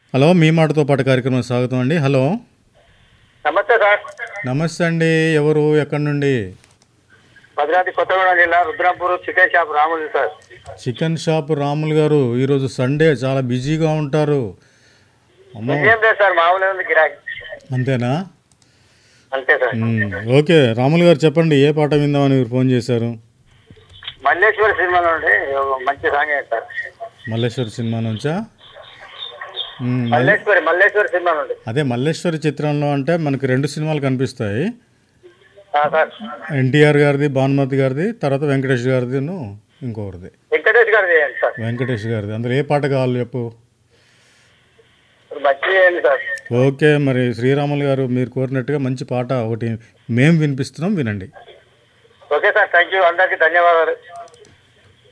Hello మీ మాటతో పాటు కార్యక్రమం స్వాగతం అండి హలో నమస్తే సార్ నమస్తే అండి ఎవరు ఎక్కడి నుండి భద్రాద్రి కొత్తగూడెం జిల్లా Rudrapur chicken shop Ramulu sir chicken shop Ramulu గారు ఈరోజు సండే చాలా బిజీగా ఉంటారు అమ్మో ఏం లేదు సార్ మామూలుగా ఉంది గిరాకీ అంతేనా అంతే సార్ మ్మ్. ఓకే రాములు గారు చెప్పండి ఏ పాట విందామని మీరు ఫోన్ చేశారు మల్లేశ్వరి సినిమాలో ఉండి ఒక మంచి సాంగ్ ఏంటి సార్ మల్లేశ్వరి సినిమా నుంచా మ్మ్. మల్- మల్లేశ్వరి మల్లేశ్వరి సినిమా నుండి అదే మల్లేశ్వరి చిత్రంలో అంటే మనకి రెండు సినిమాలు కనిపిస్తాయి ఆ, సార్ ఎన్టీఆర్ గారిది భానుమతి గారిది తర్వాత వెంకటేష్ గారిదిను ఇంకొకరిది వెంకటేష్ గారు చేయండి సార్ వెంకటేష్ గారిది అందులో ఏ పాట కావాలి చెప్పు మంచి చేయండి సార్ ఓకే మరి శ్రీరాములు గారు మీరు కోరినట్టుగా మంచి పాట ఒకటి మేము వినిపిస్తున్నాం వినండి ఓకే సార్ థ్యాంక్ యూ అందరికీ ధన్యవాదాలు